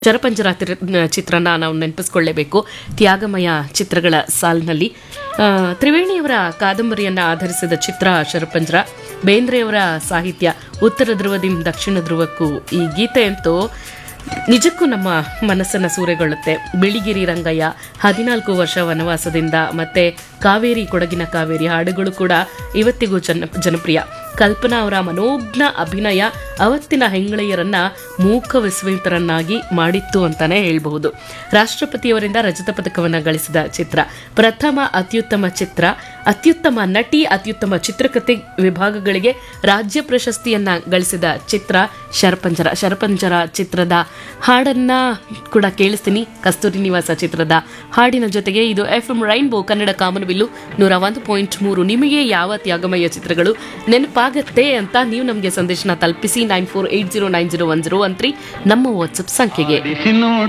ಶರಪಂಜರ ತಿರ್- ಚಿತ್ರನ ನಾವು ನೆನಪಿಸ್ಕೊಳ್ಳೇಬೇಕು ತ್ಯಾಗಮಯ ಚಿತ್ರಗಳ ಸಾಲಿನಲ್ಲಿ ಆ, ತ್ರಿವೇಣಿಯವರ ಕಾದಂಬರಿಯನ್ನು ಆಧರಿಸಿದ ಚಿತ್ರ ಶರಪಂಜರ ಬೇಂದ್ರೆಯವರ ಸಾಹಿತ್ಯ ಉತ್ತರ ಧ್ರುವದಿಂದ ದಕ್ಷಿಣ ಧ್ರುವಕ್ಕೂ ಈ ಗೀತೆ ಅಂತೂ ನಿಜಕ್ಕೂ ನಮ್ಮ ಮನಸ್ಸನ್ನು ಸೂರೆಗೊಳ್ಳುತ್ತೆ ಬಿಳಿಗಿರಿ ರಂಗಯ್ಯ ಹದಿನಾಲ್ಕು ವರ್ಷ ವನವಾಸದಿಂದ ಮತ್ತೆ ಕಾವೇರಿ ಕೊಡಗಿನ ಕಾವೇರಿ ಹಾಡುಗಳು ಕೂಡ ಇವತ್ತಿಗೂ ಜನ ಜನಪ್ರಿಯ ಕಲ್ಪನಾ ಅವರ ಮನೋಜ್ಞ ಅಭಿನಯ ಅವತ್ತಿನ ಹೆಂಗಳೆಯರನ್ನ ಮೂಕ ವಿಸ್ಮಿತರನ್ನಾಗಿ ಮಾಡಿತ್ತು ಅಂತಾನೆ ಹೇಳ್ಬಹುದು ರಾಷ್ಟ್ರಪತಿಯವರಿಂದ ರಜತ ಪದಕವನ್ನು ಗಳಿಸಿದ ಚಿತ್ರ ಪ್ರಥಮ ಅತ್ಯುತ್ತಮ ಚಿತ್ರ ಅತ್ಯುತ್ತಮ ನಟಿ ಅತ್ಯುತ್ತಮ ಚಿತ್ರಕಥೆ ವಿಭಾಗಗಳಿಗೆ ರಾಜ್ಯ ಪ್ರಶಸ್ತಿಯನ್ನ ಗಳಿಸಿದ ಚಿತ್ರ ಶರಪಂಜರ ಶರಪಂಜರ ಚಿತ್ರದ ಹಾಡನ್ನ ಕೂಡ ಕೇಳಿಸ್ತೀನಿ ಕಸ್ತೂರಿ ನಿವಾಸ ಚಿತ್ರದ ಹಾಡಿನ ಜೊತೆಗೆ ಇದು ಎಫ್ ಎಂ ರೈನ್ಬೋ ಕನ್ನಡ ಕಾಮನಬಿಲ್ಲು ನೂರ ಒಂದು ಪಾಯಿಂಟ್ ಮೂರು ನಿಮಗೆ ಯಾವ ತ್ಯಾಗಮಯ ಚಿತ್ರಗಳು ನೆನಪಾಗತ್ತೆ ಅಂತ ನೀವು ನಮಗೆ ಸಂದೇಶನ ತಲುಪಿಸಿ nine four eight zero nine zero one zero one three ನಮ್ಮ ವಾಟ್ಸಪ್ ಸಂಖ್ಯೆಗೆ ಆಡಿಸಿ ನೋಡು